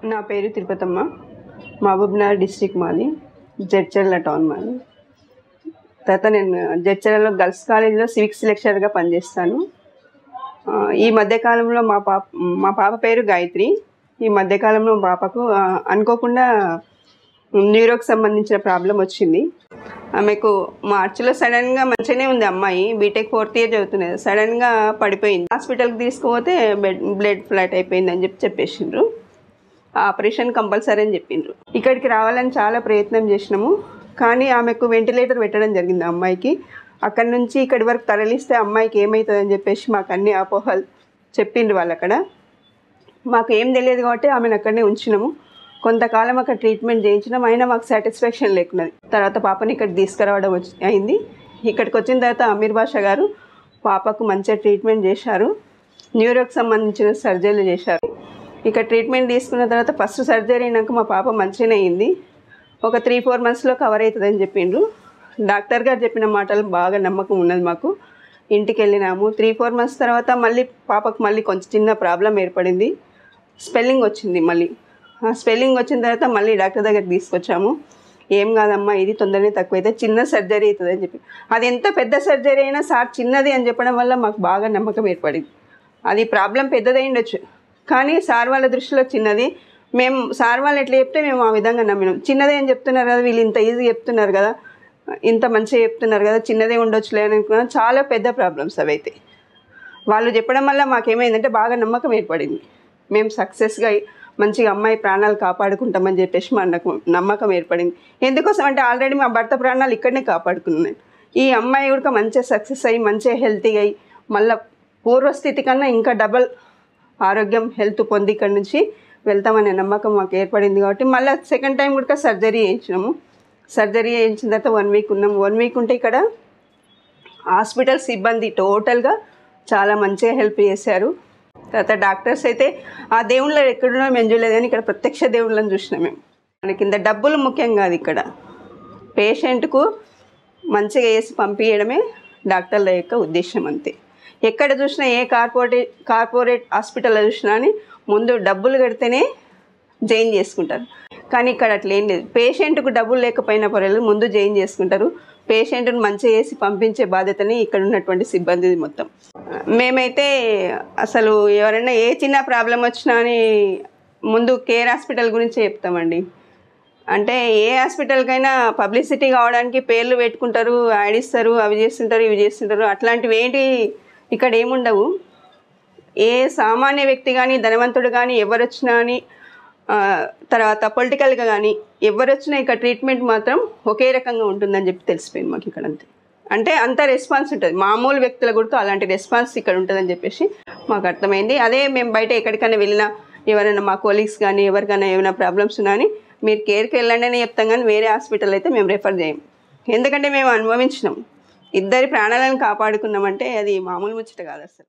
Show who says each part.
Speaker 1: నా పేరు తిరుపతమ్మ మహబూబ్నగర్ డిస్టిక్ మాది జడ్చర్ల టౌన్ మాది తర్వాత నేను జడ్చర్లలో గర్ల్స్ కాలేజీలో సివిక్స్ లెక్చరర్గా పనిచేస్తాను ఆ, ఈ మధ్యకాలంలో మా పాప మా పాప పేరు గాయత్రి ఈ మధ్యకాలంలో మా పాపకు ఆ, అనుకోకుండా న్యూరోకి సంబంధించిన ప్రాబ్లం వచ్చింది ఆమెకు మార్చిలో సడన్గా మంచిగానే ఉంది అమ్మాయి బీటెక్ ఫోర్త్ ఇయర్ చదువుతున్నది సడన్గా పడిపోయింది హాస్పిటల్కి తీసుకుపోతే బెడ్ బ్లడ్ ఫ్లాట్ అయిపోయింది అని చెప్పి చెప్పేసిండ్రు ఆపరేషన్ కంపల్సరీ అని చెప్పిండ్రు ఇక్కడికి రావాలని చాలా ప్రయత్నం చేసినాము కానీ ఆమెకు వెంటిలేటర్ పెట్టడం జరిగింది ఆ అమ్మాయికి అక్కడి నుంచి ఇక్కడి వరకు తరలిస్తే అమ్మాయికి ఏమవుతుందని చెప్పేసి మాకు అన్ని అపోహలు చెప్పిండ్రు వాళ్ళు అక్కడ మాకు ఏం తెలియదు కాబట్టి ఆమెను అక్కడనే ఉంచినాము కొంతకాలం అక్కడ ట్రీట్మెంట్ చేయించినాం అయినా మాకు సాటిస్ఫాక్షన్ లేకున్నది తర్వాత పాపని ఇక్కడ తీసుకురావడం వచ్చి అయింది ఇక్కడికి వచ్చిన తర్వాత అమీర్ బాషా గారు పాపకు మంచిగా ట్రీట్మెంట్ చేశారు న్యూరోకి సంబంధించిన సర్జరీలు చేశారు ఇక్కడ ట్రీట్మెంట్ తీసుకున్న తర్వాత ఫస్ట్ సర్జరీ అయినాక మా పాప మంచిగానే అయింది ఒక త్రీ ఫోర్ మంత్స్లో కవర్ అవుతుందని చెప్పిండ్రు డాక్టర్ గారు చెప్పిన మాటలు బాగా నమ్మకం ఉన్నది మాకు ఇంటికి వెళ్ళినాము త్రీ ఫోర్ మంత్స్ తర్వాత మళ్ళీ పాపకు మళ్ళీ కొంచెం చిన్న ప్రాబ్లం ఏర్పడింది స్పెల్లింగ్ వచ్చింది మళ్ళీ ఆ స్పెల్లింగ్ వచ్చిన తర్వాత మళ్ళీ డాక్టర్ దగ్గరికి తీసుకొచ్చాము ఏం కాదమ్మా ఇది తొందరనే తక్కువైతే చిన్న సర్జరీ అవుతుంది అని చెప్పి అది ఎంత పెద్ద సర్జరీ అయినా సార్ చిన్నది అని చెప్పడం వల్ల మాకు బాగా నమ్మకం ఏర్పడింది అది ప్రాబ్లం పెద్దదై ఉండొచ్చు కానీ సార్ వాళ్ళ దృష్టిలో చిన్నది మేము సార్ వాళ్ళు ఎట్లా చెప్తే మేము ఆ విధంగా నమ్మినాం చిన్నదే అని చెప్తున్నారు కదా వీళ్ళు ఇంత ఈజీ చెప్తున్నారు కదా ఇంత మంచిగా చెప్తున్నారు కదా చిన్నదే ఉండొచ్చులే అని అనుకున్నాం చాలా పెద్ద ప్రాబ్లమ్స్ అవి అయితే వాళ్ళు చెప్పడం వల్ల మాకేమైందంటే బాగా నమ్మకం ఏర్పడింది మేము సక్సెస్గా మంచిగా అమ్మాయి ప్రాణాలు కాపాడుకుంటామని చెప్పేసి మా నమ్మకం నమ్మకం ఏర్పడింది ఎందుకోసం అంటే ఆల్రెడీ మా భర్త ప్రాణాలు ఇక్కడనే కాపాడుకున్నాను ఈ అమ్మాయి కూడా మంచిగా సక్సెస్ అయ్యి మంచిగా హెల్తీగా అయ్యి మళ్ళీ పూర్వస్థితి కన్నా ఇంకా డబల్ ఆరోగ్యం హెల్త్ పొంది ఇక్కడ నుంచి వెళ్తామనే నమ్మకం మాకు ఏర్పడింది కాబట్టి మళ్ళీ సెకండ్ టైం కూడా సర్జరీ చేయించినాము సర్జరీ చేయించిన తర్వాత వన్ వీక్ ఉన్నాము వన్ వీక్ ఉంటే ఇక్కడ హాస్పిటల్ సిబ్బంది టోటల్గా చాలా మంచిగా హెల్ప్ చేశారు తర్వాత డాక్టర్స్ అయితే ఆ దేవుళ్ళు ఎక్కడున్నా మేము చూడలేదు కానీ ఇక్కడ ప్రత్యక్ష దేవుళ్ళని చూసినాం మేము మనకి కింద డబ్బులు ముఖ్యం కాదు ఇక్కడ పేషెంట్కు మంచిగా వేసి పంపించడమే డాక్టర్ల యొక్క ఉద్దేశం అంతే ఎక్కడ చూసినా ఏ కార్పొరేట్ కార్పొరేట్ హాస్పిటల్లో చూసినా అని ముందు డబ్బులు కడితేనే జైన్ చేసుకుంటారు కానీ ఇక్కడ అట్లా ఏం లేదు పేషెంట్కు డబ్బులు లేకపోయినా పర్వాలేదు ముందు జైన్ చేసుకుంటారు పేషెంట్ను మంచిగా చేసి పంపించే బాధ్యతని ఇక్కడ ఉన్నటువంటి సిబ్బంది మొత్తం మేమైతే అసలు ఎవరైనా ఏ చిన్న ప్రాబ్లం వచ్చినా అని ముందు కేర్ హాస్పిటల్ గురించి చెప్తామండి అంటే ఏ హాస్పిటల్కైనా పబ్లిసిటీ కావడానికి పేర్లు పెట్టుకుంటారు యాడ్ ఇస్తారు అవి చేస్తుంటారు ఇవి చేస్తుంటారు అట్లాంటివి ఏంటి ఇక్కడ ఏముండవు ఏ సామాన్య వ్యక్తి కానీ ధనవంతుడు కానీ ఎవరు వచ్చినా కానీ ఆ, తర్వాత పొలిటికల్గా కానీ ఎవరు వచ్చినా ఇక్కడ ట్రీట్మెంట్ మాత్రం ఒకే రకంగా ఉంటుందని చెప్పి తెలిసిపోయింది మాకు ఇక్కడ అంతే అంటే అంత రెస్పాన్స్ ఉంటుంది మామూలు వ్యక్తుల కూడా అలాంటి రెస్పాన్స్ ఇక్కడ ఉంటుందని చెప్పేసి మాకు అర్థమైంది అదే మేము బయట ఎక్కడికైనా వెళ్ళినా ఎవరైనా మా కొలీగ్స్ కానీ ఎవరికైనా ఏమైనా ప్రాబ్లమ్స్ ఉన్నా అని మీరు కేర్కి వెళ్ళండి అని చెప్తాం కానీ వేరే హాస్పిటల్ అయితే మేము రెఫర్ చేయం ఎందుకంటే మేము అనుభవించినాం ఇద్దరి ప్రాణాలను కాపాడుకున్నామంటే అది మామూలు ముచ్చట కాదు అసలు